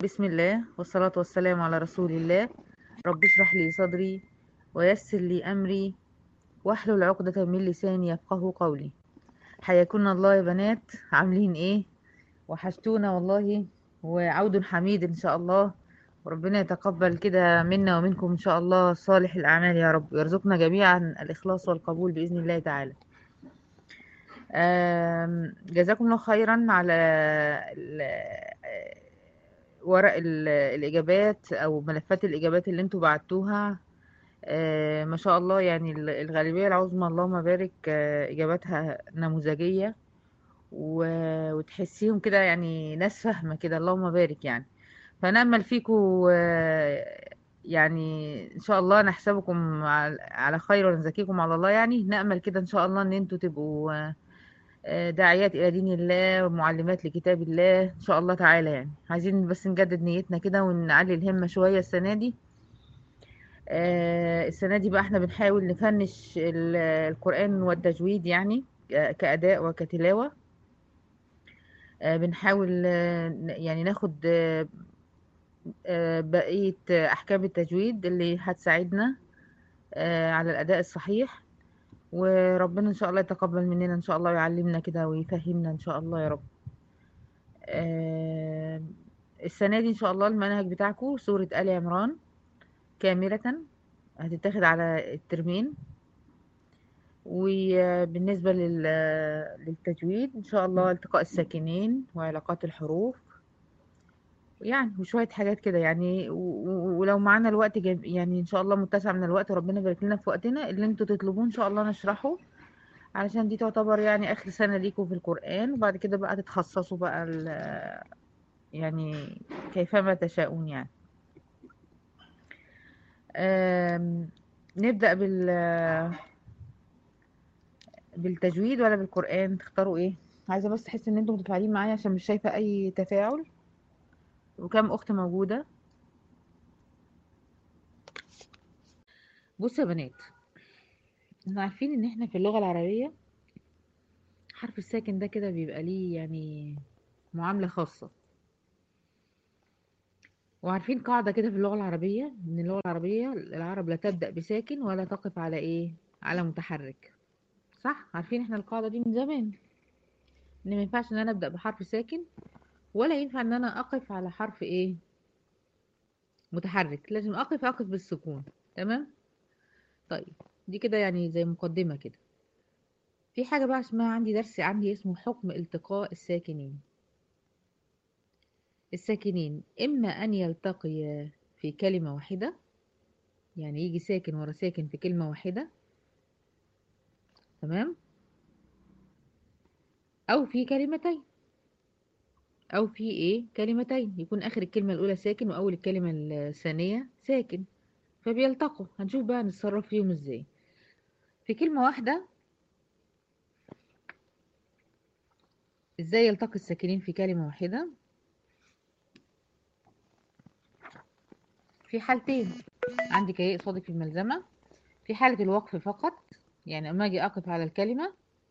بسم الله والصلاة والسلام على رسول الله رب اشرح لي صدري ويسر لي أمري واحلل عقدة من لساني يفقه قولي حياكم الله يا بنات عاملين ايه وحشتونا والله وعود حميد ان شاء الله وربنا يتقبل كده منا ومنكم ان شاء الله صالح الاعمال يا رب ويرزقنا جميعا الاخلاص والقبول باذن الله تعالى آم، جزاكم الله خيرا على ال- ورق ال- الإجابات أو ملفات الإجابات اللي انتوا بعتوها آه، ما شاء الله يعني ال- الغالبية العظمى اللهم بارك آه، إجاباتها نموذجية و- وتحسيهم كده يعني ناس فاهمة كده اللهم بارك يعني فنأمل فيكم يعني إن شاء الله نحسبكم على على خير ونزكيكم على الله يعني نأمل كده إن شاء الله إن انتوا تبقوا آه، آه، داعيات إلى دين الله ومعلمات لكتاب الله إن شاء الله تعالى يعني عايزين بس نجدد نيتنا كده ونعلي الهمة شوية السنة دي آه، السنة دي بقى احنا بنحاول نفنش ال- القرآن والتجويد يعني ك- كأداء وكتلاوة آه، بنحاول آه، ن- يعني ناخد آه، آه، بقية آه، أحكام التجويد اللي هتساعدنا آه، على الأداء الصحيح وربنا إن شاء الله يتقبل مننا إن شاء الله ويعلمنا كده ويفهمنا إن شاء الله يا رب آه، السنة دي إن شاء الله المنهج بتاعكم سورة آل عمران كاملة هتتاخد على الترمين وبالنسبة لل- للتجويد إن شاء الله التقاء الساكنين وعلاقات الحروف يعني وشوية حاجات كده يعني و- و- ولو معانا الوقت جاب يعني إن شاء الله متسع من الوقت ربنا يبارك لنا في وقتنا اللي انتوا تطلبوه إن شاء الله نشرحه علشان دي تعتبر يعني آخر سنة ليكم في القرآن وبعد كده بقى تتخصصوا بقى ال- يعني كيفما تشاءون يعني آم، نبدأ بال بالتجويد ولا بالقرآن تختاروا ايه عايزة بس احس ان انتم متفاعلين معايا عشان مش شايفة اي تفاعل وكم اخت موجودة بصوا يا بنات احنا عارفين ان احنا في اللغة العربية حرف الساكن ده كده بيبقى ليه يعني معاملة خاصة وعارفين قاعدة كده في اللغة العربية ان اللغة العربية العرب لا تبدأ بساكن ولا تقف على ايه على متحرك صح عارفين احنا القاعدة دي من زمان ان ما ينفعش ان انا ابدأ بحرف ساكن ولا ينفع ان انا اقف على حرف ايه متحرك لازم اقف اقف بالسكون تمام طيب دي كده يعني زي مقدمة كده في حاجة بقى اسمها عندي درس عندي اسمه حكم التقاء الساكنين الساكنين إما أن يلتقيا في كلمة واحدة يعني يجي ساكن ورا ساكن في كلمة واحدة تمام أو في كلمتين أو في إيه كلمتين يكون آخر الكلمة الأولى ساكن وأول الكلمة الثانية ساكن فبيلتقوا هنشوف بقى نتصرف فيهم إزاي في كلمة واحدة إزاي يلتقي الساكنين في كلمة واحدة في حالتين عندك ايه قصادك في الملزمة في حالة الوقف فقط يعني اما اجي اقف على الكلمة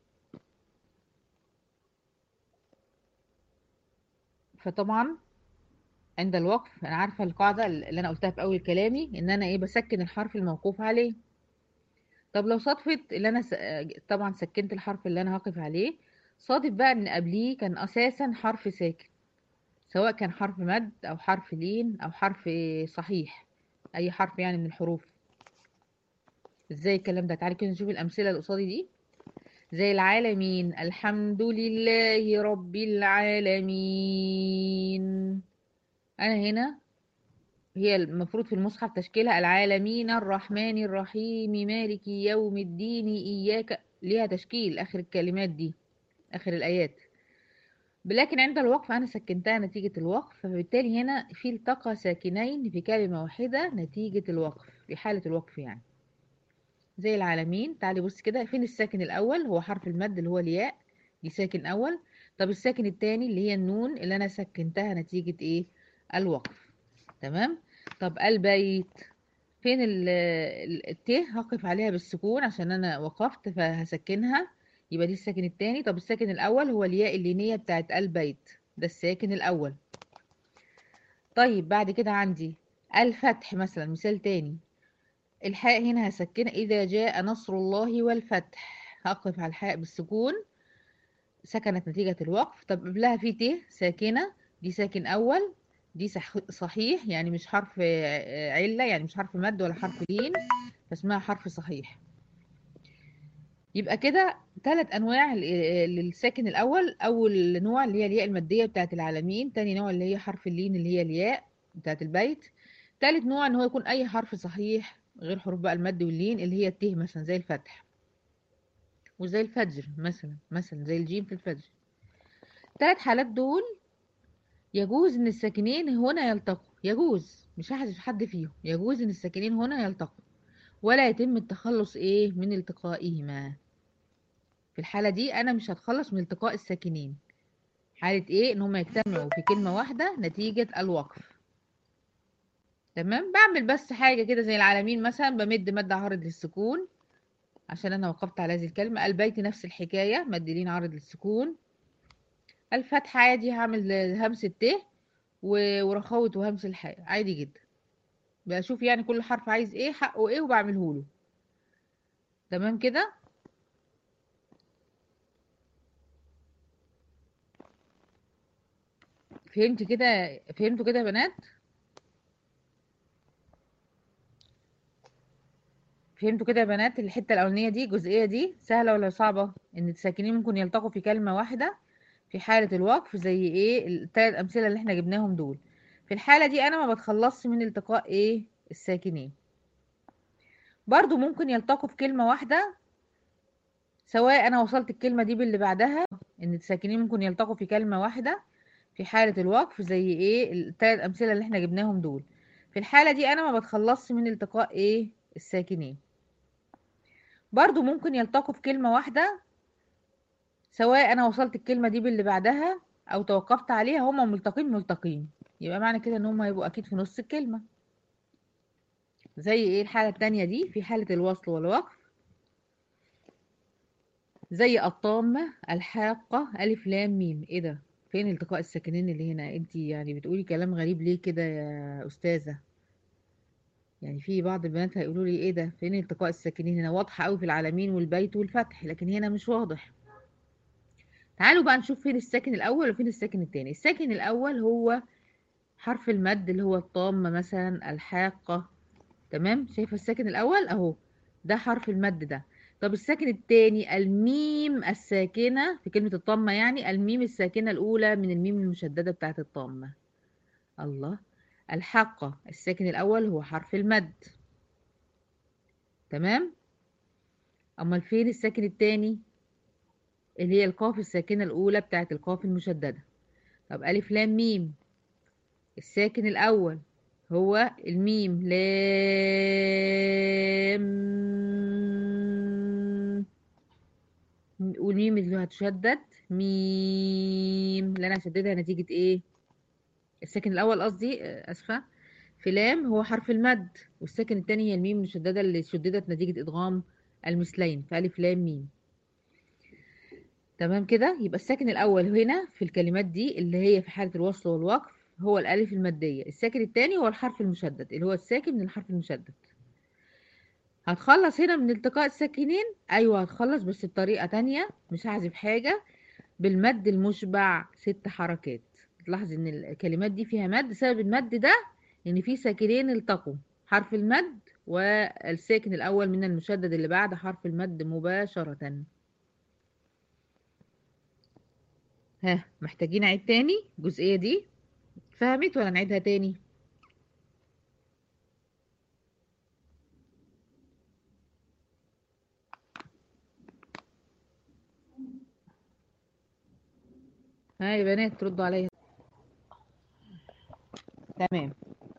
فطبعا عند الوقف انا عارفة القاعدة اللي انا قلتها في اول كلامي ان انا ايه بسكن الحرف الموقوف عليه طب لو صدفت اللي انا س... طبعا سكنت الحرف اللي انا هقف عليه صادف بقى ان قبليه كان اساسا حرف ساكن سواء كان حرف مد او حرف لين او حرف صحيح اي حرف يعني من الحروف ازاي الكلام ده تعالي كده نشوف الامثله اللي قصادي دي زي العالمين الحمد لله رب العالمين انا هنا هي المفروض في المصحف تشكيلها العالمين الرحمن الرحيم مالك يوم الدين اياك ليها تشكيل اخر الكلمات دي اخر الايات لكن عند الوقف انا سكنتها نتيجة الوقف فبالتالي هنا في التقى ساكنين في كلمة واحدة نتيجة الوقف في حالة الوقف يعني زي العالمين تعالي بص كده فين الساكن الاول هو حرف المد اللي هو الياء دي ساكن اول طب الساكن التاني اللي هي النون اللي انا سكنتها نتيجة ايه الوقف تمام طب البيت فين ال- ال- الت هقف عليها بالسكون عشان انا وقفت فهسكنها يبقى دي الساكن التاني طب الساكن الاول هو الياء اللينية بتاعت البيت ده الساكن الاول طيب بعد كده عندي الفتح مثلا مثال تاني الحاء هنا هسكنها إذا جاء نصر الله والفتح هقف على الحاء بالسكون سكنت نتيجة الوقف طب قبلها في ت ساكنة دي ساكن أول دي صح- صحيح يعني مش حرف آه، علة يعني مش حرف مد ولا حرف لين فاسمها حرف صحيح يبقى كده ثلاث انواع ل- للساكن الاول اول نوع اللي هي الياء الماديه بتاعت العالمين تاني نوع اللي هي حرف اللين اللي هي الياء بتاعت البيت تالت نوع ان هو يكون اي حرف صحيح غير حروف بقى المد واللين اللي هي الت مثلا زي الفتح وزي الفجر مثلا مثلا زي الجيم في الفجر الثلاث حالات دول يجوز ان الساكنين هنا يلتقوا يجوز مش هحذف حد فيهم يجوز ان الساكنين هنا يلتقوا ولا يتم التخلص ايه من التقائهما في الحالة دي أنا مش هتخلص من التقاء الساكنين حالة إيه إن هما يجتمعوا في كلمة واحدة نتيجة الوقف تمام بعمل بس حاجة كده زي العالمين مثلا بمد مد عارض للسكون عشان أنا وقفت على هذه الكلمة البيت نفس الحكاية مد لين عارض للسكون الفتح عادي هعمل همس الت و- ورخاوة وهمس الحاء عادي جدا بشوف يعني كل حرف عايز ايه حقه ايه وبعمله له تمام كده فهمت كده فهمتوا كده يا بنات فهمتوا كده يا بنات الحتة الأولانية دي الجزئية دي سهلة ولا صعبة إن الساكنين ممكن يلتقوا في كلمة واحدة في حالة الوقف زي إيه التلات أمثلة اللي إحنا جبناهم دول في الحالة دي أنا ما بتخلصش من التقاء إيه الساكنين برضو ممكن يلتقوا في كلمة واحدة سواء أنا وصلت الكلمة دي باللي بعدها إن الساكنين ممكن يلتقوا في كلمة واحدة في حالة الوقف زي إيه التلات أمثلة اللي إحنا جبناهم دول في الحالة دي أنا ما بتخلصش من التقاء إيه الساكنين برضو ممكن يلتقوا في كلمة واحدة سواء انا وصلت الكلمة دي باللي بعدها او توقفت عليها هما ملتقين ملتقين يبقى معنى كده ان هما هيبقوا اكيد في نص الكلمة زي ايه الحالة التانية دي في حالة الوصل والوقف زي الطامة الحاقة ألف لام ميم ايه ده فين التقاء الساكنين اللي هنا انتي يعني بتقولي كلام غريب ليه كده يا أستاذة يعني في بعض البنات هيقولوا لي ايه ده فين التقاء الساكنين هنا واضحة قوي في العالمين والبيت والفتح لكن هنا مش واضح تعالوا بقى نشوف فين الساكن الأول وفين الساكن التاني الساكن الأول هو حرف المد اللي هو الطامة مثلا الحاقة تمام شايفة الساكن الأول أهو ده حرف المد ده طب الساكن التاني الميم الساكنة في كلمة الطامة يعني الميم الساكنة الأولى من الميم المشددة بتاعت الطامة الله الحاقة الساكن الأول هو حرف المد تمام أمال فين الساكن التاني اللي هي القاف الساكنة الأولى بتاعت القاف المشددة طب ألف لام ميم الساكن الأول هو الميم لام والميم اللي هتشدد ميم اللي أنا هشددها نتيجة إيه الساكن الأول قصدي آه، أسفة في لام هو حرف المد والساكن التاني هي الميم المشددة اللي شددت نتيجة إدغام المثلين في ألف لام ميم تمام كده يبقى الساكن الأول هنا في الكلمات دي اللي هي في حالة الوصل والوقف هو الألف المادية الساكن التاني هو الحرف المشدد اللي هو الساكن من الحرف المشدد هتخلص هنا من التقاء الساكنين أيوة هتخلص بس بطريقة تانية مش هحذف حاجة بالمد المشبع ست حركات تلاحظ ان الكلمات دي فيها مد سبب المد ده ان في ساكنين التقوا حرف المد والساكن الأول من المشدد اللي بعد حرف المد مباشرة ها محتاجين أعيد تاني الجزئية دي فهمت ولا نعيدها تاني ها يا بنات تردوا عليا تمام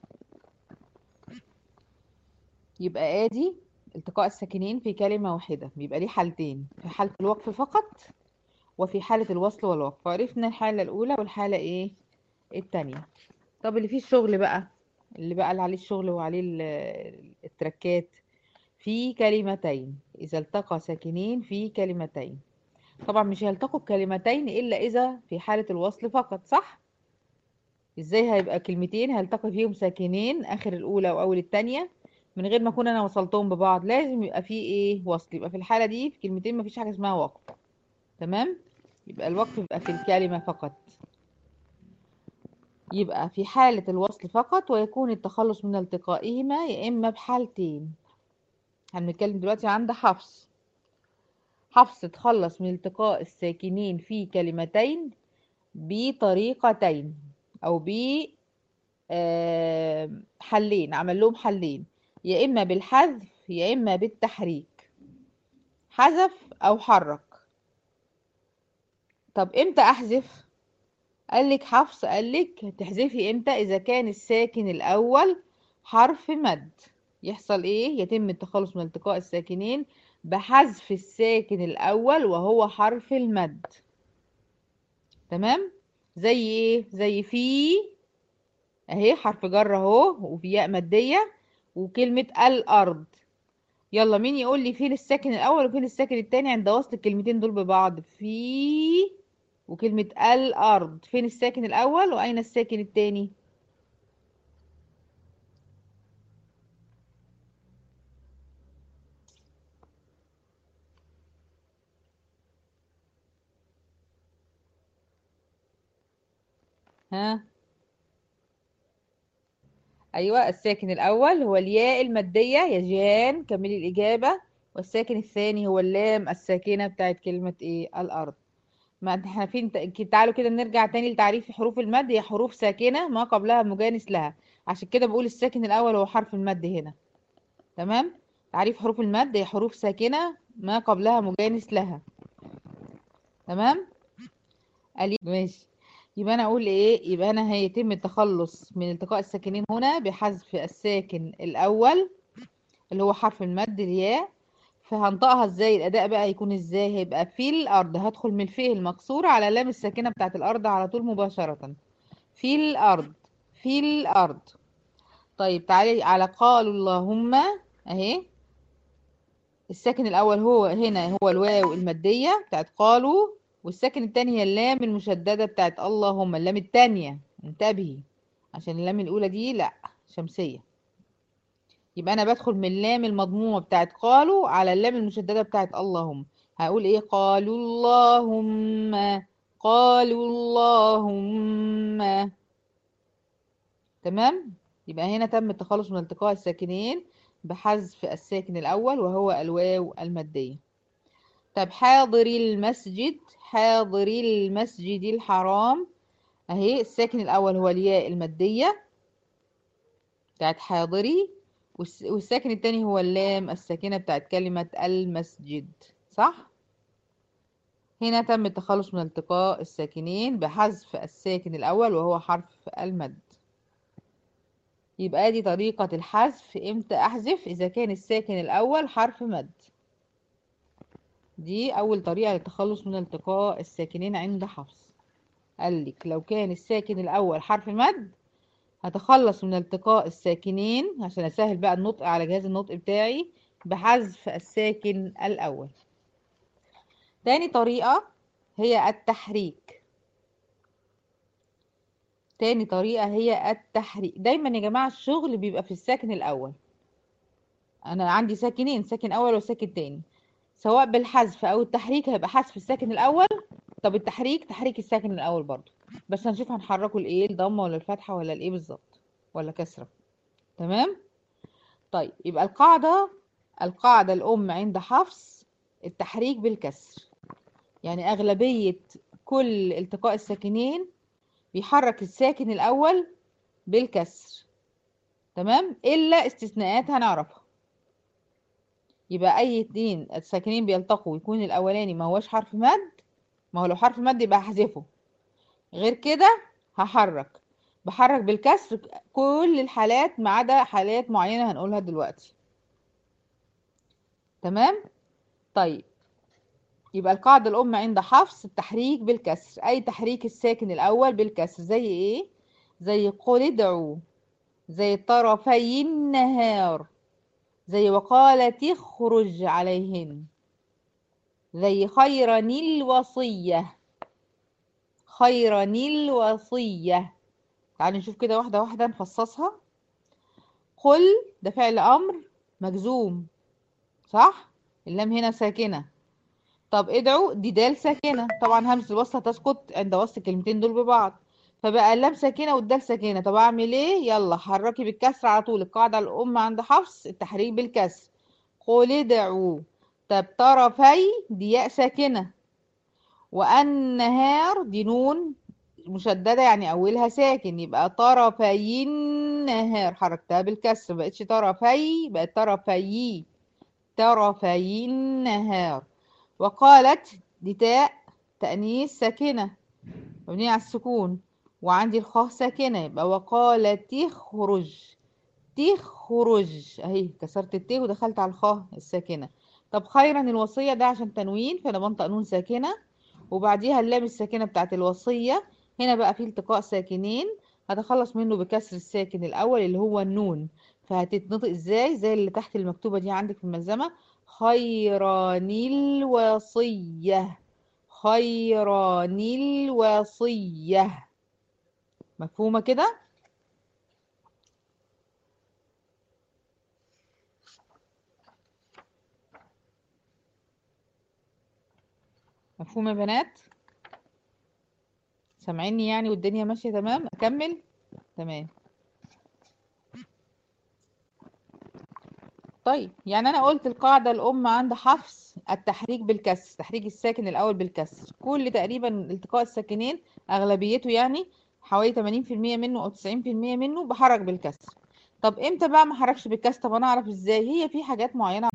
يبقى ادي التقاء الساكنين في كلمة واحدة بيبقى ليه حالتين في حالة الوقف فقط وفي حالة الوصل والوقف عرفنا الحالة الأولى والحالة ايه التانية طب اللي فيه الشغل بقى اللي بقى اللي عليه الشغل وعليه ال- التركات في كلمتين إذا التقى ساكنين في كلمتين طبعا مش هيلتقوا بكلمتين إلا إذا في حالة الوصل فقط صح؟ ازاي هيبقى كلمتين هيلتقي فيهم ساكنين اخر الاولى واول التانية من غير ما اكون انا وصلتهم ببعض لازم يبقى في ايه وصل يبقى في الحالة دي في كلمتين مفيش حاجة اسمها وقف تمام يبقى الوقف يبقى في الكلمة فقط يبقى في حالة الوصل فقط ويكون التخلص من التقائهما يا إما بحالتين هنتكلم دلوقتي عند حفص حفص تخلص من التقاء الساكنين في كلمتين بطريقتين أو ب آه، حلين عمل لهم حلين يا إما بالحذف يا إما بالتحريك حذف أو حرك طب إمتى أحذف؟ قال لك حفص قال لك تحذفي امتى اذا كان الساكن الاول حرف مد يحصل ايه يتم التخلص من التقاء الساكنين بحذف الساكن الاول وهو حرف المد تمام زي ايه زي في اهي حرف جر اهو وفي ياء ماديه وكلمه الارض يلا مين يقول لي فين الساكن الاول وفين الساكن التاني عند وصل الكلمتين دول ببعض في وكلمة الأرض فين الساكن الأول وأين الساكن الثاني ها أيوة الساكن الأول هو الياء المادية يا جيهان كملي الإجابة والساكن الثاني هو اللام الساكنة بتاعت كلمة إيه الأرض ما احنا فين تعالوا كده نرجع تاني لتعريف حروف المد هي حروف ساكنة ما قبلها مجانس لها عشان كده بقول الساكن الأول هو حرف المد هنا تمام تعريف حروف المد هي حروف ساكنة ما قبلها مجانس لها تمام قال ماشي يبقى انا اقول ايه يبقى انا هيتم التخلص من التقاء الساكنين هنا بحذف الساكن الاول اللي هو حرف المد الياء فهنطقها ازاي الاداء بقى هيكون ازاي هيبقى في الارض هدخل من الفيه المكسوره على لام الساكنه بتاعت الارض على طول مباشره في الارض في الارض طيب تعالي على قالوا اللهم اهي الساكن الاول هو هنا هو الواو الماديه بتاعت قالوا والساكن الثاني هي اللام المشدده بتاعت اللهم اللام الثانيه انتبهي عشان اللام الاولى دي لا شمسيه يبقى انا بدخل من اللام المضمومه بتاعت قالوا على اللام المشدده بتاعت اللهم هقول ايه قالوا اللهم قالوا اللهم تمام يبقى هنا تم التخلص من التقاء الساكنين بحذف الساكن الاول وهو الواو الماديه طب حاضر المسجد حاضر المسجد الحرام اهي الساكن الاول هو الياء الماديه بتاعت حاضري والساكن التاني هو اللام الساكنة بتاعت كلمة المسجد صح؟ هنا تم التخلص من التقاء الساكنين بحذف الساكن الأول وهو حرف المد يبقى دي طريقة الحذف امتى أحذف إذا كان الساكن الأول حرف مد دي أول طريقة للتخلص من التقاء الساكنين عند حفص قالك لو كان الساكن الأول حرف مد هتخلص من التقاء الساكنين عشان اسهل بقى النطق على جهاز النطق بتاعي بحذف الساكن الاول تاني طريقة هي التحريك تاني طريقة هي التحريك دايما يا جماعة الشغل بيبقى في الساكن الاول انا عندي ساكنين ساكن اول وساكن تاني سواء بالحذف او التحريك هيبقى حذف الساكن الاول طب التحريك تحريك الساكن الاول برضو بس هنشوف هنحركه لايه الضمه ولا الفتحه ولا الايه بالظبط ولا كسره تمام طيب يبقى القاعده القاعده الام عند حفص التحريك بالكسر يعني اغلبيه كل التقاء الساكنين بيحرك الساكن الاول بالكسر تمام الا استثناءات هنعرفها يبقى اي اتنين الساكنين بيلتقوا يكون الاولاني ما هوش حرف مد ما هو لو حرف مد يبقى هحذفه غير كده هحرك بحرك بالكسر كل الحالات ما عدا حالات معينة هنقولها دلوقتي تمام طيب يبقى القاعدة الأم عند حفص التحريك بالكسر أي تحريك الساكن الأول بالكسر زي إيه؟ زي قل ادعوا زي طرفي النهار زي وقالت اخرج عليهن زي خيرا الوصية خيرا الوصية تعالوا نشوف كده واحدة واحدة نفصصها قل ده فعل أمر مجزوم صح اللام هنا ساكنة طب ادعوا دي دال ساكنة طبعا همزة الوصل تسقط عند وصل الكلمتين دول ببعض فبقى اللام ساكنة والدال ساكنة طب اعمل ايه يلا حركي بالكسر على طول القاعدة الأم عند حفص التحريك بالكسر قل ادعوا طب طرفي دي ياء ساكنة والنهار دي نون مشددة يعني أولها ساكن يبقى طرفي النهار حركتها بالكسر بقتش طرفي بقت طرفي طرفي النهار وقالت دي تاء تأنيث ساكنة مبنية على السكون وعندي الخاء ساكنة يبقى وقالت تخرج تخرج اهي كسرت الت ودخلت على الخاء الساكنة طب خيرا الوصية ده عشان تنوين فانا بنطق نون ساكنة وبعديها اللام الساكنة بتاعت الوصية هنا بقى في التقاء ساكنين هتخلص منه بكسر الساكن الأول اللي هو النون فهتتنطق ازاي زي اللي تحت المكتوبة دي عندك في الملزمة خيران الوصية خيران الوصية مفهومة كده مفهومة يا بنات سامعيني يعني والدنيا ماشية تمام أكمل تمام طيب يعني أنا قلت القاعدة الأم عند حفص التحريك بالكسر تحريك الساكن الأول بالكسر كل تقريبا التقاء الساكنين أغلبيته يعني حوالي 80% منه أو 90% منه بحرك بالكسر طب امتى بقى ما حركش بالكسر طب انا اعرف ازاي هي في حاجات معينة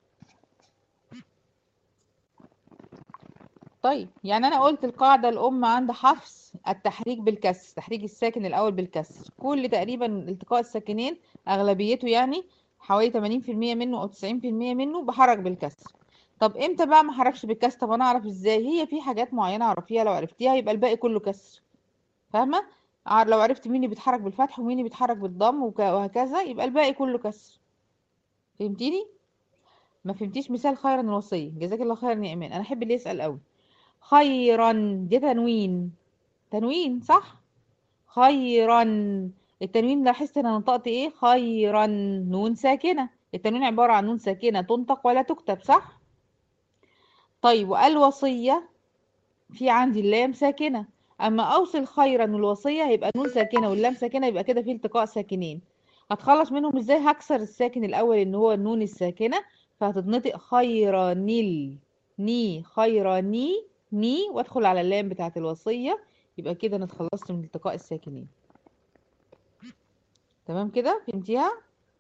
طيب يعني انا قلت القاعدة الام عند حفص التحريك بالكسر تحريك الساكن الاول بالكسر كل تقريبا التقاء الساكنين اغلبيته يعني حوالي 80% منه او 90% منه بحرك بالكسر طب امتى بقى ما حركش بالكسر طب انا اعرف ازاي هي في حاجات معينة اعرفيها لو عرفتيها يبقى الباقي كله كسر فاهمة ع- لو عرفت مين اللي بيتحرك بالفتح ومين اللي بيتحرك بالضم وك- وهكذا يبقى الباقي كله كسر فهمتيني ما فهمتيش مثال خيرا الوصية جزاك الله خيرا يا ايمان انا احب اللي يسأل قوي خيرا دي تنوين تنوين صح خيرا التنوين لاحظت ان انا نطقت ايه خيرا نون ساكنة التنوين عبارة عن نون ساكنة تنطق ولا تكتب صح طيب والوصية في عندي اللام ساكنة اما اوصل خيرا الوصية هيبقى نون ساكنة واللام ساكنة يبقى كده في التقاء ساكنين هتخلص منهم ازاي هكسر الساكن الاول ان هو النون الساكنة فهتتنطق خيرانيل ني خيراني ني وادخل على اللام بتاعت الوصية يبقى كده انا اتخلصت من التقاء الساكنين تمام كده فهمتيها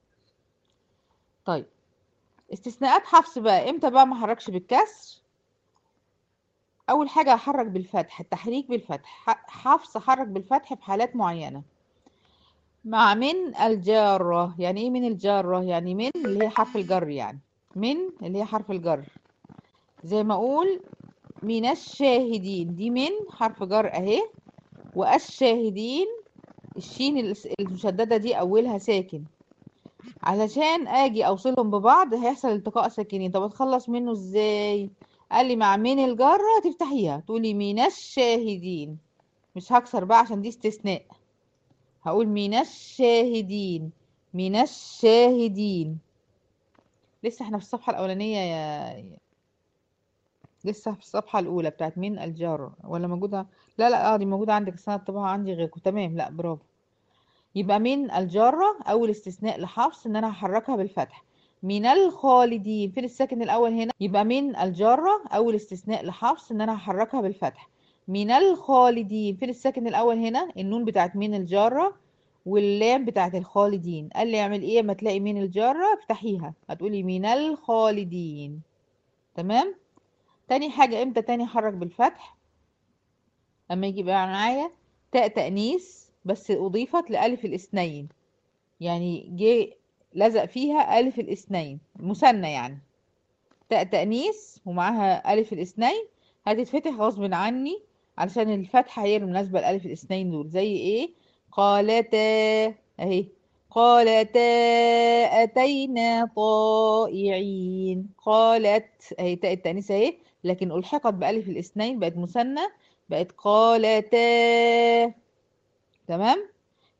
طيب استثناءات حفص بقى امتى بقى ما حركش بالكسر اول حاجة هحرك بالفتح التحريك بالفتح ح- حفص حرك بالفتح في حالات معينة مع من الجارة يعني ايه من الجارة يعني من اللي هي حرف الجر يعني من اللي هي حرف الجر زي ما اقول من الشاهدين دي من حرف جر اهي والشاهدين الشين الس- المشددة دي اولها ساكن علشان اجي اوصلهم ببعض هيحصل التقاء ساكنين طب اتخلص منه ازاي قال لي مع من الجرة تفتحيها تقولي من الشاهدين مش هكسر بقى عشان دي استثناء هقول من الشاهدين من الشاهدين لسه احنا في الصفحة الأولانية يا لسه في الصفحة الأولى بتاعت من الجار ولا موجودة لا لا اه دي موجودة عندك السنة الطباعة عندي غيركم تمام لا برافو يبقى من الجارة أول استثناء لحفص إن أنا هحركها بالفتح من الخالدين فين الساكن الأول هنا يبقى من الجارة أول استثناء لحفص إن أنا هحركها بالفتح من الخالدين فين الساكن الأول هنا النون بتاعت من الجارة واللام بتاعت الخالدين قال لي اعمل ايه اما تلاقي من الجارة افتحيها هتقولي من الخالدين تمام تاني حاجة امتى تاني حرك بالفتح اما يجي بقى معايا تاء تأنيث بس أضيفت لألف الاثنين يعني جه لزق فيها ألف الاثنين مثنى يعني تاء تأنيث ومعاها ألف الاثنين هتتفتح غصب عني علشان الفتحة هي المناسبة لألف الاثنين دول زي ايه قالتا اهي قالتا أتينا طائعين قالت اهي تاء التأنيث اهي لكن ألحقت بألف الاثنين بقت مثنى بقت قالتا تمام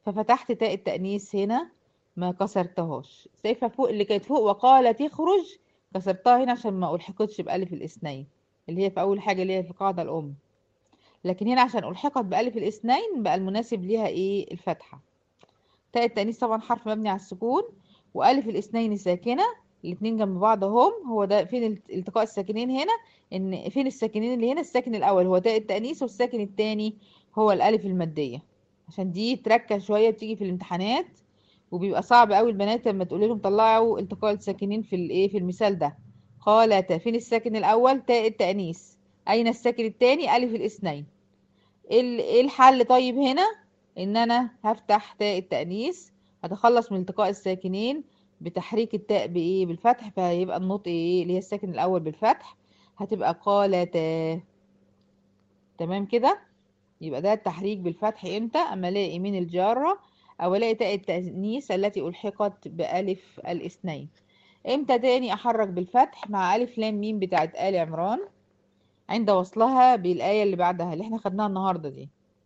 ففتحت تاء التأنيث هنا ما كسرتهاش شايفة فوق اللي كانت فوق وقال تخرج كسرتها هنا عشان ما ألحقتش بألف الاثنين اللي هي في أول حاجة اللي هي في القاعدة الأم لكن هنا عشان ألحقت بألف الاثنين بقى المناسب ليها إيه الفتحة تاء التأنيث طبعا حرف مبني على السكون وألف الاثنين ساكنة الاتنين جنب بعض اهم هو ده فين الت- التقاء الساكنين هنا ان فين الساكنين اللي هنا الساكن الاول هو تاء التأنيث والساكن التاني هو الالف المادية عشان دي تركز شوية بتيجي في الامتحانات وبيبقى صعب قوي البنات لما تقول لهم طلعوا التقاء الساكنين في الايه في المثال ده قالت فين الساكن الاول تاء التأنيث اين الساكن التاني الف الاثنين ايه ال- إيه الحل طيب هنا ان انا هفتح تاء التأنيث هتخلص من التقاء الساكنين بتحريك التاء بايه بالفتح فهيبقى النطق ايه اللي هي الساكن الاول بالفتح هتبقى قالتا تمام كده يبقى ده التحريك بالفتح امتى اما الاقي من الجارة او الاقي تاء التأنيث التي الحقت بألف الاثنين امتى تاني احرك بالفتح مع الف لام ميم بتاعت آل عمران عند وصلها بالآية اللي بعدها اللي احنا خدناها النهاردة دي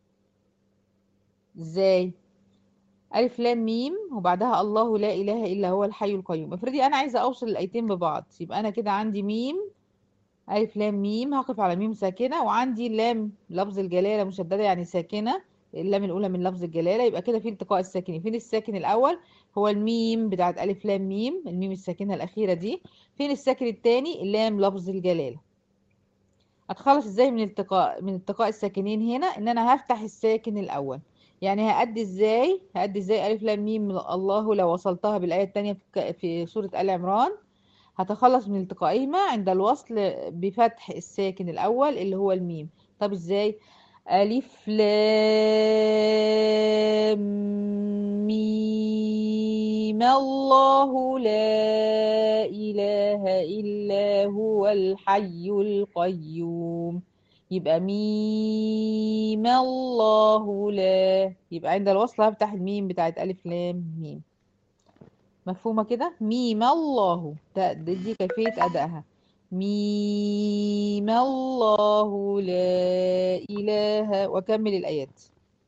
ازاي ألف لام ميم وبعدها الله لا إله إلا هو الحي القيوم افرضي أنا عايزة أوصل الآيتين ببعض يبقى أنا كده عندي ميم ألف لام ميم هقف على ميم ساكنة وعندي لام لفظ الجلالة مشددة يعني ساكنة اللام الأولى من لفظ الجلالة يبقى كده في التقاء الساكنين فين الساكن الأول هو الميم بتاعت ألف لام ميم الميم الساكنة الأخيرة دي فين الساكن التاني اللام لفظ الجلالة اتخلص ازاي من التقاء من التقاء الساكنين هنا ان انا هفتح الساكن الاول يعني هأدي ازاي هأدي ازاي الف لام ميم من الله لو وصلتها بالايه الثانيه في ك- في سوره ال عمران هتخلص من التقائهما عند الوصل بفتح الساكن الاول اللي هو الميم طب ازاي الف لام ميم الله لا اله الا هو الحي القيوم يبقى ميم الله لا يبقى عند الوصل هفتح الميم بتاعت ألف لام ميم مفهومة كده ميم الله ده دي دي كيفية أدائها ميم الله لا إله وكمل الآيات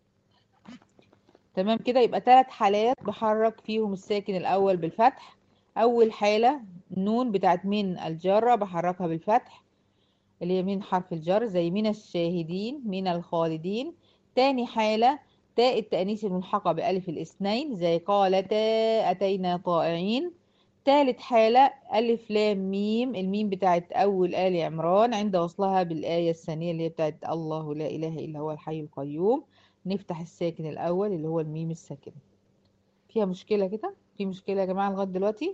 تمام كده يبقى ثلاث حالات بحرك فيهم الساكن الأول بالفتح أول حالة النون بتاعت من الجارة بحركها بالفتح اللي هي من حرف الجر زي من الشاهدين من الخالدين تاني حالة تاء التأنيث الملحقة بألف الاثنين زي قالتا أتينا طائعين تالت حالة ألف لام ميم الميم بتاعت أول آل عمران عند وصلها بالآية الثانية اللي هي بتاعت الله لا إله إلا هو الحي القيوم نفتح الساكن الأول اللي هو الميم الساكنة فيها مشكلة كده في مشكلة يا جماعة لغاية دلوقتي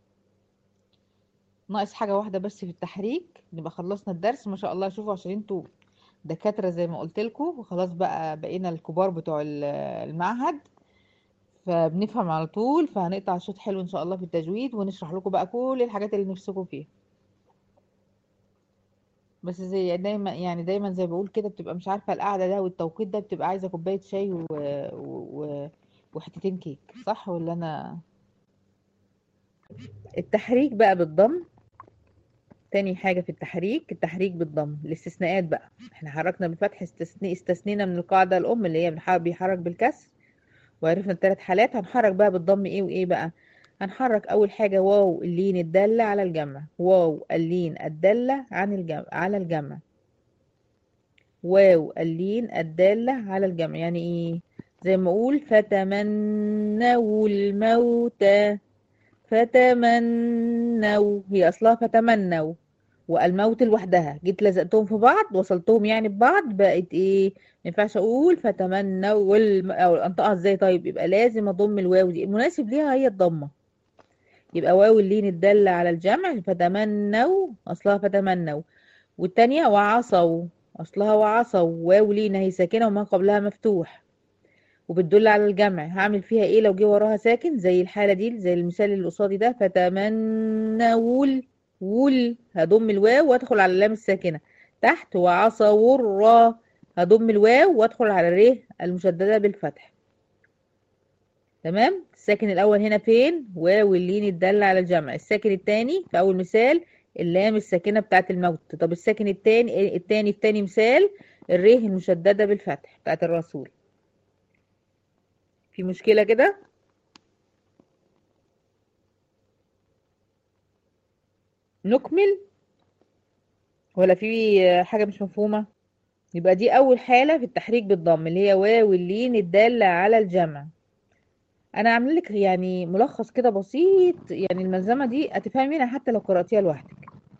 ناقص حاجة واحدة بس في التحريك نبقى خلصنا الدرس ما شاء الله شوفوا عشان انتوا دكاترة زي ما قلت لكم وخلاص بقى بقينا الكبار بتوع ال- المعهد فبنفهم على طول فهنقطع شوط حلو ان شاء الله في التجويد ونشرح لكم بقى كل الحاجات اللي نفسكم فيها بس زي دايما يعني دايما زي ما بقول كده بتبقى مش عارفة القعدة ده والتوقيت ده بتبقى عايزة كوباية شاي و... و... و... وحتتين كيك صح ولا انا التحريك بقى بالضم تاني حاجة في التحريك التحريك بالضم الاستثناءات بقى احنا حركنا بالفتح استثناء استثنينا من القاعدة الأم اللي هي بنح- بيحرك بالكسر وعرفنا الثلاث حالات هنحرك بقى بالضم ايه وايه بقى هنحرك أول حاجة واو اللين الدالة على الجمع واو اللين الدالة عن الجمع على الجمع واو اللين الدالة على الجمع يعني ايه زي ما اقول فتمنوا الموت فتمنوا هي اصلها فتمنوا والموت لوحدها جيت لزقتهم في بعض وصلتهم يعني ببعض بقت ايه ما ينفعش اقول فتمنوا والم... او انطقها ازاي طيب يبقى لازم اضم الواو دي المناسب ليها هي الضمه يبقى واو اللين الدالة على الجمع فتمنوا اصلها فتمنوا والتانية وعصوا اصلها وعصوا واو لين هي ساكنه وما قبلها مفتوح وبتدل على الجمع هعمل فيها ايه لو جه وراها ساكن زي الحالة دي زي المثال اللي قصادي ده فتمنوا ال- وال هضم الواو وادخل على اللام الساكنة تحت وعصوا الراء هضم الواو وادخل على الر المشددة بالفتح تمام الساكن الاول هنا فين واو اللين الدالة على الجمع الساكن التاني في اول مثال اللام الساكنة بتاعت الموت طب الساكن التاني التاني في تاني مثال الر المشددة بالفتح بتاعت الرسول في مشكلة كده نكمل ولا في حاجة مش مفهومة يبقى دي أول حالة في التحريك بالضم اللي هي واو اللين الدالة على الجمع أنا عامله لك يعني ملخص كده بسيط يعني الملزمة دي هتفهمي منها حتى لو قرأتيها لوحدك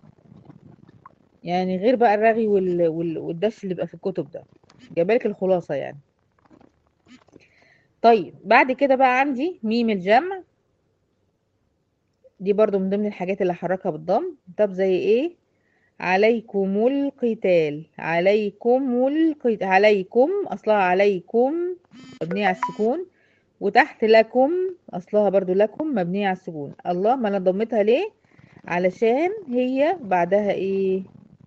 يعني غير بقى الرغي وال... وال... والدش اللي بيبقى في الكتب ده جايبالك الخلاصة يعني طيب بعد كده بقى عندي ميم الجمع دي برضو من ضمن الحاجات اللي هحركها بالضم طب زي ايه عليكم القتال عليكم القتال عليكم اصلها عليكم مبنية على السكون وتحت لكم اصلها برضو لكم مبنية على السكون الله ما انا ضمتها ليه علشان هي بعدها ايه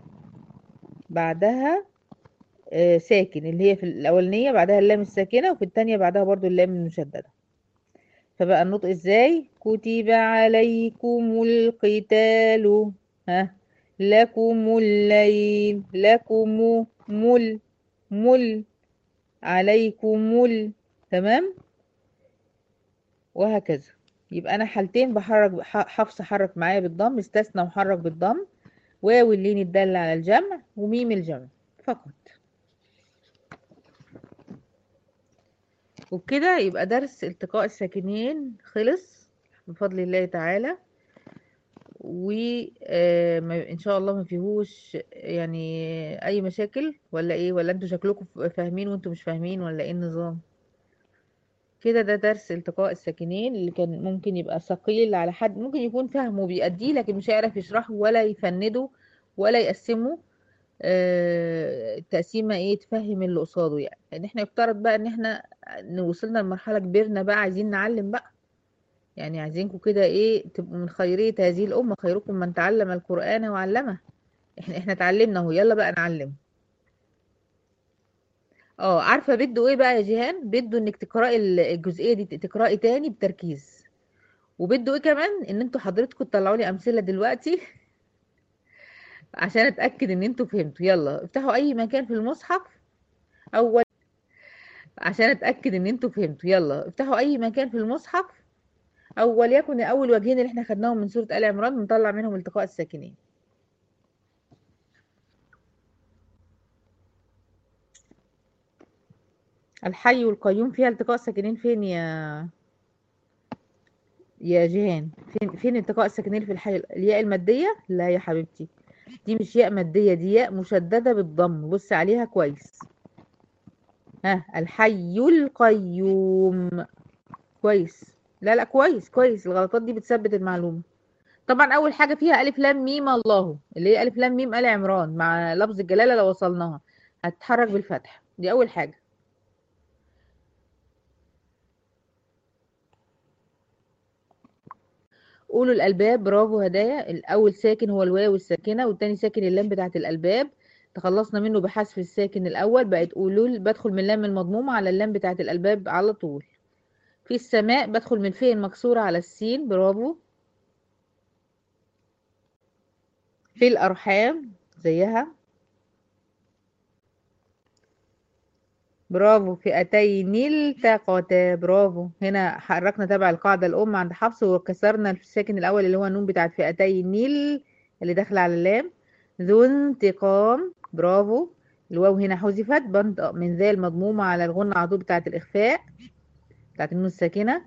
بعدها آه ساكن اللي هي في الاولانية بعدها اللام الساكنة وفي التانية بعدها برضو اللام المشددة فبقى النطق ازاي كتب عليكم القتال ها لكم الليل لكم مل مل عليكم مل تمام وهكذا يبقى انا حالتين بحرك حفص حرك معايا بالضم استثنى وحرك بالضم واو اللين الدالة على الجمع وميم الجمع فقط وبكده يبقى درس التقاء الساكنين خلص بفضل الله تعالى وان شاء الله ما فيهوش يعني اي مشاكل ولا ايه ولا انتوا شكلكم فاهمين وانتوا مش فاهمين ولا ايه النظام كده ده درس التقاء الساكنين اللي كان ممكن يبقى ثقيل على حد ممكن يكون فاهمه بيأديه لكن مش هيعرف يشرحه ولا يفنده ولا يقسمه آه التقسيمة ايه تفهم اللي قصاده يعني لان احنا يفترض بقى ان احنا وصلنا لمرحلة كبرنا بقى عايزين نعلم بقى يعني عايزينكم كده ايه تبقوا من خيرية هذه الأمة خيركم من تعلم القرآن وعلمه احنا احنا اتعلمنا اهو يلا بقى نعلم اه عارفة بده ايه بقى يا جيهان بده انك تقرأي الجزئية دي تقرأي تاني بتركيز وبده ايه كمان ان انتوا حضرتكم تطلعوا لي امثلة دلوقتي عشان اتأكد ان انتوا فهمتوا يلا افتحوا اي مكان في المصحف اول عشان اتأكد ان انتوا فهمتوا يلا افتحوا اي مكان في المصحف او وليكن اول وجهين اللي احنا خدناهم من سوره ال عمران بنطلع منهم التقاء الساكنين الحي والقيوم فيها التقاء الساكنين فين يا يا جيهان فين فين التقاء الساكنين في الحي الياء الماديه لا يا حبيبتي دي مش ياء ماديه دي ياء مشدده بالضم بص عليها كويس ها الحي القيوم كويس لا لا كويس كويس الغلطات دي بتثبت المعلومة طبعا أول حاجة فيها ألف لام ميم الله اللي هي ألف لام ميم آل عمران مع لفظ الجلالة لو وصلناها هتتحرك بالفتح دي أول حاجة قولوا الألباب برافو هدايا الأول ساكن هو الواو الساكنة والتاني ساكن اللام بتاعة الألباب تخلصنا منه بحذف الساكن الأول بقت قولوا بدخل من اللام المضمومة على اللام بتاعة الألباب على طول في السماء بدخل من فين مكسورة على السين برافو في الأرحام زيها برافو فئتين التقتا برافو هنا حركنا تبع القاعدة الأم عند حفص وكسرنا الساكن الأول اللي هو النون بتاعت فئتين اللي داخل على اللام ذو انتقام برافو الواو هنا حذفت بنطق من ذا المضمومة على الغنة على طول بتاعت الإخفاء بتاعت النون الساكنة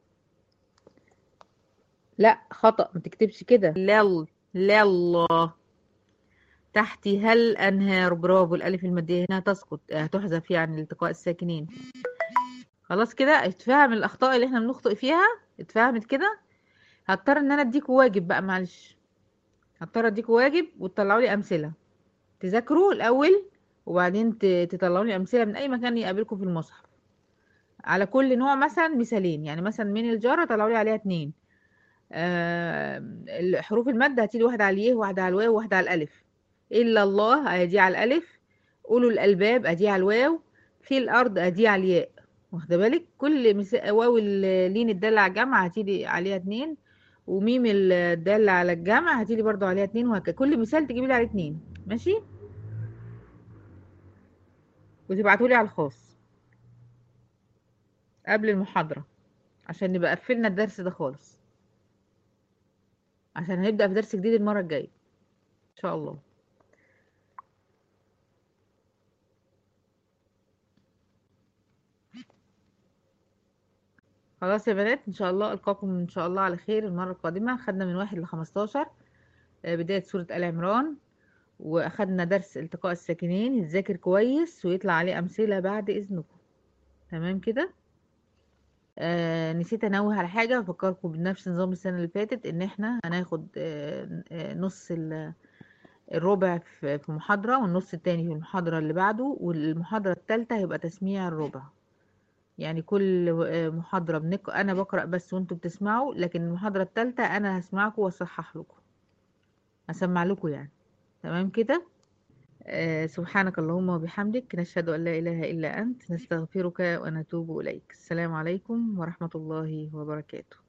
لا خطأ ما تكتبش كده لل لله تحتي هل أنهار برافو الألف المادية هنا تسقط هتحذف يعني التقاء الساكنين خلاص كده اتفهم الأخطاء اللي احنا بنخطئ فيها اتفهمت كده هضطر ان انا اديكوا واجب بقى معلش هضطر اديكوا واجب وتطلعوا لي امثله تذاكروا الاول وبعدين تطلعوا لي امثله من اي مكان يقابلكم في المصحف على كل نوع مثلا مثالين يعني مثلا من الجارة طلعوا لي عليها اتنين آه حروف المادة هتيجي واحدة على اليه واحدة على الواو واحدة على الألف إلا الله أدي على الألف أولو الألباب أدي على الواو في الأرض أدي على الياء واخدة بالك كل مس... واو اللين الدالة على الجمع هتيجي عليها اتنين وميم الدالة على الجمع هتيجي برضو عليها اتنين وهكذا كل مثال تجيبي لي عليه اتنين ماشي وتبعتولي على الخاص قبل المحاضرة عشان نبقى قفلنا الدرس ده خالص عشان هنبدأ في درس جديد المرة الجاية ان شاء الله خلاص يا بنات ان شاء الله القاكم ان شاء الله على خير المرة القادمة خدنا من واحد لخمستاشر آه، بداية سورة آل عمران واخدنا درس التقاء الساكنين يتذاكر كويس ويطلع عليه امثلة بعد اذنكم تمام كده آه نسيت انوه على حاجة افكركم بنفس نظام السنة اللي فاتت ان احنا هناخد آه آه نص ال- الربع في في محاضرة والنص التاني في المحاضرة اللي بعده والمحاضرة التالتة هيبقى تسميع الربع يعني كل آه، محاضرة بنق... أنا بقرأ بس وانتوا بتسمعوا لكن المحاضرة التالتة أنا هسمعكم وأصحح لكم هسمع لكم يعني تمام كده آه سبحانك اللهم وبحمدك نشهد أن لا إله إلا أنت نستغفرك ونتوب إليك السلام عليكم ورحمة الله وبركاته